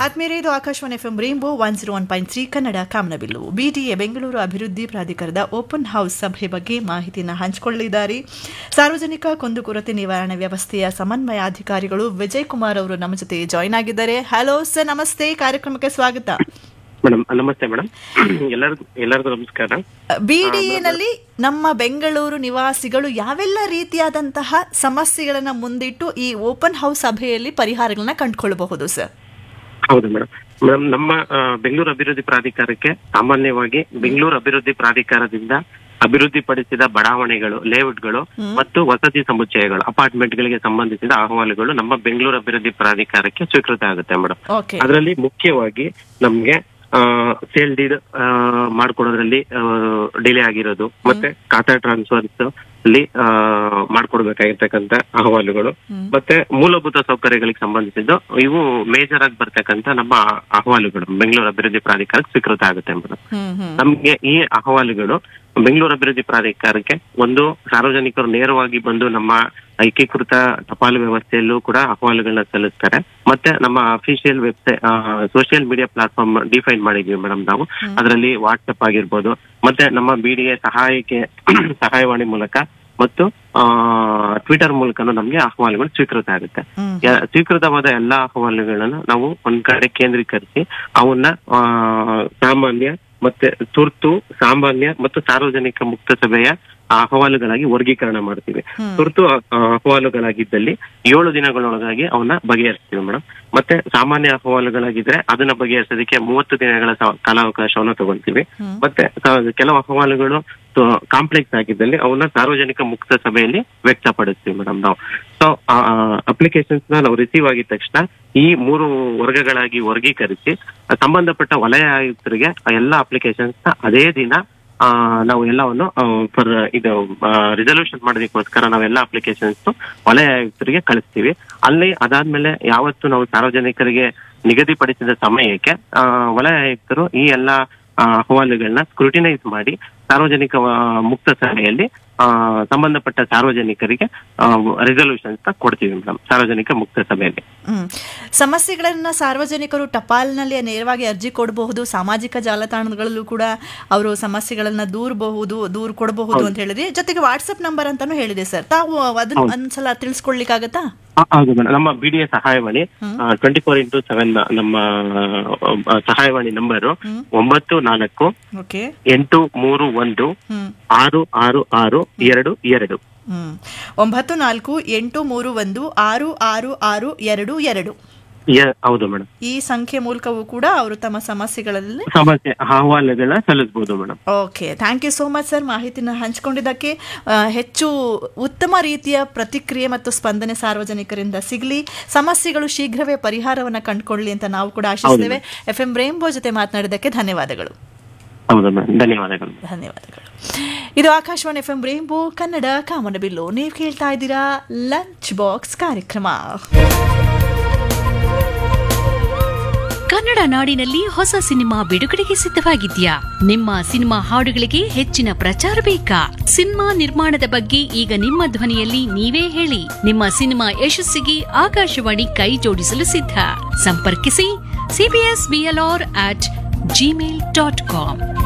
ಆತ್ಮೀಯರೇ ಇದು Akashvani FM Rainbow one zero one point three Kannada ಕಾಮನಬಿಲ್ಲು ಬಿಟಿಎ ಬೆಂಗಳೂರು ಅಭಿವೃದ್ಧಿ ಪ್ರಾಧಿಕಾರದ ಓಪನ್ ಹೌಸ್ ಸಭೆ ಬಗ್ಗೆ ಮಾಹಿತಿಯನ್ನು ಹಂಚಿಕೊಳ್ಳಿದ್ದಾರೆ ಸಾರ್ವಜನಿಕ ಕುಂದುಕೊರತೆ ನಿವಾರಣೆ ವ್ಯವಸ್ಥೆಯ ಸಮನ್ವಯಾಧಿಕಾರಿಗಳು ವಿಜಯ್ ಕುಮಾರ್ ಅವರು ನಮ್ಮ ಜೊತೆ ಜಾಯ್ನ್ ಆಗಿದ್ದಾರೆ ಹಲೋ ಸರ್ ನಮಸ್ತೆ ಕಾರ್ಯಕ್ರಮಕ್ಕೆ ಸ್ವಾಗತ ಮೇಡಮ್ ನಮಸ್ತೆ ಮೇಡಮ್ ಎಲ್ಲರಿಗೂ ಎಲ್ಲರಿಗೂ ನಮಸ್ಕಾರ ಬಿಡಿಎನಲ್ಲಿ ನಮ್ಮ ಬೆಂಗಳೂರು ನಿವಾಸಿಗಳು ಯಾವೆಲ್ಲ ರೀತಿಯಾದಂತಹ ಸಮಸ್ಯೆಗಳನ್ನ ಮುಂದಿಟ್ಟು ಈ ಓಪನ್ ಹೌಸ್ ಸಭೆಯಲ್ಲಿ ಪರಿಹಾರಗಳನ್ನ ಕಂಡುಕೊಳ್ಳಬಹುದು ಸರ್ ಹೌದು ಮೇಡಮ್ ಮೇಡಮ್ ನಮ್ಮ ಆ, ಬೆಂಗಳೂರು ಅಭಿವೃದ್ಧಿ ಪ್ರಾಧಿಕಾರಕ್ಕೆ ಸಾಮಾನ್ಯವಾಗಿ ಬೆಂಗಳೂರು ಅಭಿವೃದ್ಧಿ ಪ್ರಾಧಿಕಾರದಿಂದ ಅಭಿವೃದ್ಧಿಪಡಿಸಿದ ಬಡಾವಣೆಗಳು ಲೇಔಟ್ಗಳು ಮತ್ತು ವಸತಿ ಸಮುಚ್ಚಯಗಳು ಅಪಾರ್ಟ್ಮೆಂಟ್ ಗಳಿಗೆ ಸಂಬಂಧಿಸಿದ ಅಹವಾಲುಗಳು ನಮ್ಮ ಬೆಂಗಳೂರು ಅಭಿವೃದ್ಧಿ ಪ್ರಾಧಿಕಾರಕ್ಕೆ ಸ್ವೀಕೃತ ಆಗುತ್ತೆ ಮೇಡಮ್ ಓಕೆ ಅದರಲ್ಲಿ ಮುಖ್ಯವಾಗಿ ನಮ್ಗೆ ಸೇಲ್ ಡೀಡ್ ಮಾಡ್ಕೊಡೋದ್ರಲ್ಲಿ ಡಿಲೇ ಆಗಿರೋದು ಮತ್ತೆ ಖಾತಾ ಟ್ರಾನ್ಸ್ಫರ್ಸ್ ಅಲ್ಲಿ ಆ, ಮಾಡ್ಕೊಡ್ಬೇಕಾಗಿರ್ತಕ್ಕಂಥ ಅಹವಾಲುಗಳು ಮತ್ತೆ ಮೂಲಭೂತ ಸೌಕರ್ಯಗಳಿಗೆ ಸಂಬಂಧಿಸಿದ್ದು ಇವು ಮೇಜರ್ ಆಗಿ ಬರ್ತಕ್ಕಂಥ ನಮ್ಮ ಅಹವಾಲುಗಳು ಬೆಂಗಳೂರು ಅಭಿವೃದ್ಧಿ ಪ್ರಾಧಿಕಾರಕ್ಕೆ ಸ್ವೀಕೃತ ಆಗುತ್ತೆ ಮೇಡಮ್ ಹ್ಮ್ ಹ್ಮ್ ನಮ್ಗೆ ಈ ಅಹವಾಲುಗಳು ಬೆಂಗಳೂರು ಅಭಿವೃದ್ಧಿ ಪ್ರಾಧಿಕಾರಕ್ಕೆ ಒಂದು ಸಾರ್ವಜನಿಕರು ನೇರವಾಗಿ ಬಂದು ನಮ್ಮ ಏಕೀಕೃತ ಟಪಾಲು ವ್ಯವಸ್ಥೆಯಲ್ಲೂ ಕೂಡ ಅಹವಾಲುಗಳನ್ನ ಸಲ್ಲಿಸ್ತಾರೆ ಮತ್ತೆ ನಮ್ಮ official website social media platform define ಮಾಡಿದೀವಿ ಮೇಡಮ್ ನಾವು ಅದರಲ್ಲಿ ವಾಟ್ಸ್ಆಪ್ ಆಗಿರ್ಬೋದು ಮತ್ತೆ ನಮ್ಮ ಬಿಡಿಎ ಸಹಾಯಕ್ಕೆ ಸಹಾಯವಾಣಿ ಮೂಲಕ ಮತ್ತು ಟ್ವಿಟರ್ ಮೂಲಕನೂ ನಮ್ಗೆ ಅಹವಾಲುಗಳು ಸ್ವೀಕೃತ ಆಗುತ್ತೆ ಹ್ಮ್ ಯ- ಸ್ವೀಕೃತವಾದ ಎಲ್ಲಾ ಅಹವಾಲುಗಳನ್ನು ನಾವು ಒಂದ್ ಕಡೆ ಕೇಂದ್ರೀಕರಿಸಿ ಅವನ್ನ ಆ, ಸಾಮಾನ್ಯ ಮತ್ತೆ ತುರ್ತು ಸಾಮಾನ್ಯ ಮತ್ತು ಸಾರ್ವಜನಿಕ ಮುಕ್ತ ಸಭೆಯ ಅಹವಾಲುಗಳಾಗಿ ವರ್ಗೀಕರಣ ಮಾಡ್ತೀವಿ ಹ್ಮ್. ತುರ್ತು ಅ- ಅಹವಾಲುಗಳಾಗಿದ್ದಲ್ಲಿ ಏಳು ದಿನಗಳೊಳಗಾಗಿ ಅವನ್ನ ಬಗೆಹರಿಸ್ತೀವಿ ಮೇಡಮ್ ಮತ್ತೆ ಸಾಮಾನ್ಯ ಅಹವಾಲುಗಳಾಗಿದ್ರೆ ಅದನ್ನ ಬಗೆಹರಿಸೋದಕ್ಕೆ ಮೂವತ್ತು ದಿನಗಳ ಸ- ಕಾಲಾವಕಾಶವನ್ನ ತಗೊಂತೀವಿ ಹ್ಮ್. ಮತ್ತೆ ಸ- ಕೆಲವು ಅಹವಾಲುಗಳು ಕಾಂಪ್ಲೆಕ್ಸ್ ಆಗಿದ್ದಲ್ಲಿ ಅವನ್ನ ಸಾರ್ವಜನಿಕ ಮುಕ್ತ ಸಭೆಯಲ್ಲಿ ವ್ಯಕ್ತಪಡಿಸ್ತೀವಿ ಮೇಡಮ್ ನಾವು ಸೊ ಅಪ್ಲಿಕೇಶನ್ಸ್ ನ ನಾವು ರಿಸೀವ್ ಆಗಿದ ತಕ್ಷಣ ಈ ಮೂರು ವರ್ಗಗಳಾಗಿ ವರ್ಗೀಕರಿಸಿ ಆ ಸಂಬಂಧಪಟ್ಟ ವಲಯ ಆಯುಕ್ತರಿಗೆ ಆ ಎಲ್ಲಾ ಅಪ್ಲಿಕೇಶನ್ಸ್ ನ ಅದೇ ದಿನ ಆ, ನಾವು ಎಲ್ಲವನ್ನು ಫರ್ ಇದು ರಿಸಲ್ಯೂಷನ್ ಮಾಡೋದಕ್ಕೋಸ್ಕರ ನಾವೆಲ್ಲ ಅಪ್ಲಿಕೇಶನ್ಸ್ ವಲಯ ಆಯುಕ್ತರಿಗೆ ಕಳಿಸ್ತೀವಿ ಅಲ್ಲಿ ಅದಾದ್ಮೇಲೆ ಯಾವತ್ತು ನಾವು ಸಾರ್ವಜನಿಕರಿಗೆ ನಿಗದಿಪಡಿಸಿದ ಸಮಯಕ್ಕೆ ಆ, ವಲಯ ಆಯುಕ್ತರು ಈ ಎಲ್ಲಾ ಆ, ಅಹವಾಲುಗಳನ್ನ ಸ್ಕ್ರೂಟಿನೈಸ್ ಮಾಡಿ ಸಾರ್ವಜನಿಕ ಆ, ಮುಕ್ತ ಸಭೆಯಲ್ಲಿ ಆ, ಸಂಬಂಧಪಟ್ಟ ಸಾರ್ವಜನಿಕರಿಗೆ ರೆಸಲ್ಯೂಷನ್ಸ್ ಕೊಡ್ತೀವಿ ಮೇಡಮ್ ಸಾರ್ವಜನಿಕ ಮುಕ್ತ ಸಭೆಯಲ್ಲಿ ಹ್ಮ್ ಸಮಸ್ಯೆಗಳನ್ನ ಸಾರ್ವಜನಿಕರು ಟಪಾಲ್ನಲ್ಲಿ ನೇರವಾಗಿ ಅರ್ಜಿ ಕೊಡಬಹುದು ಸಾಮಾಜಿಕ ಜಾಲತಾಣಗಳಲ್ಲೂ ಕೂಡ ಅವರು ಸಮಸ್ಯೆಗಳನ್ನ ದೂರಬಹುದು ದೂರ ಕೊಡಬಹುದು ಅಂತ ಹೇಳಿದ್ರೆ ಜೊತೆಗೆ ವಾಟ್ಸ್ಆಪ್ ನಂಬರ್ ಅಂತಾನು ಹೇಳಿದೆ ಸರ್ ತಾವು ಅದನ್ನ ಒಂದ್ಸಲ ತಿಳಿಸ್ಕೊಡ್ಲಿಕ್ಕಾಗತ್ತಾ ಆ, ಹೌದು ಮೇಡಮ್ ನಮ್ಮ ಬಿ ಡಿ ಎ ಸಹಾಯವಾಣಿ ಟ್ವೆಂಟಿ ಫೋರ್ ಇಂಟು ಸೆವೆನ್ ನಮ್ಮ ಆ, ಸಹಾಯವಾಣಿ ನಂಬರು ಹ್ಮ್. ಒಂಬತ್ತು ನಾಲ್ಕು ಓಕೆ ಎಂಟು ಮೂರು ಒಂದು ಹ್ಮ್ ಆರು ಆರು ಆರು ಎರಡು ಎರಡು ಹ್ಮ್ ಒಂಬತ್ತು ನಾಲ್ಕು ಎಂಟು ಮೂರು ಒಂದು ಆರು ಆರು ಆರು ಎರಡು ಎರಡು ಯ- ಹೌದು ಮೇಡಮ್ ಈ ಸಂಖ್ಯೆ ಮೂಲಕವೂ ಕೂಡ ಅವರು ತಮ್ಮ ಸಮಸ್ಯೆಗಳಲ್ಲಿ ಸಮಸ್ಯೆ ಅಹವಾಲುಗಳನ್ನ ಸಲ್ಲಿಸಬಹುದು madam okay thank you so much sir ಮಾಹಿತಿನ ಹಂಚಿಕೊಂಡಿದ್ದಕ್ಕೆ ಆ, ಹೆಚ್ಚು ಉತ್ತಮ ರೀತಿಯ ಪ್ರತಿಕ್ರಿಯೆ ಮತ್ತು ಸ್ಪಂದನೆ ಸಾರ್ವಜನಿಕರಿಂದ ಸಿಗಲಿ ಸಮಸ್ಯೆಗಳು ಶೀಘ್ರವೇ ಪರಿಹಾರವನ್ನು ಕಂಡುಕೊಳ್ಳಿ ಅಂತ ನಾವು ಕೂಡ ಆಶಿಸ್ತೇವೆ ಎಫ್ ಎಂ ರೇಂಬೋ ಜೊತೆ ಮಾತನಾಡಿದ್ದಕ್ಕೆ ಧನ್ಯವಾದಗಳು ಹೌದು ಮೇಡಮ್ ಧನ್ಯವಾದಗಳು ಧನ್ಯವಾದಗಳು ಇದು Akashvani F M rainbow Kannada Kamanabillu ನೀವು ಕೇಳ್ತಾ ಇದ್ದೀರಾ ಲಂಚ್ ಬಾಕ್ಸ್ ಕಾರ್ಯಕ್ರಮ ಕನ್ನಡ ನಾಡಿನಲ್ಲಿ ಹೊಸ ಸಿನಿಮಾ ಬಿಡುಗಡೆಗೆ ಸಿದ್ಧವಾಗಿದ್ಯಾ ನಿಮ್ಮ ಸಿನಿಮಾ ಹಾಡುಗಳಿಗೆ ಹೆಚ್ಚಿನ ಪ್ರಚಾರ ಬೇಕಾ ಸಿನಿಮಾ ನಿರ್ಮಾಣದ ಬಗ್ಗೆ ಈಗ ನಿಮ್ಮ ಧ್ವನಿಯಲ್ಲಿ ನೀವೇ ಹೇಳಿ ನಿಮ್ಮ ಸಿನಿಮಾ ಯಶಸ್ಸಿಗೆ ಆಕಾಶವಾಣಿ ಕೈ ಜೋಡಿಸಲು ಸಿದ್ಧ ಸಂಪರ್ಕಿಸಿ CBS BLR at Gmail dot com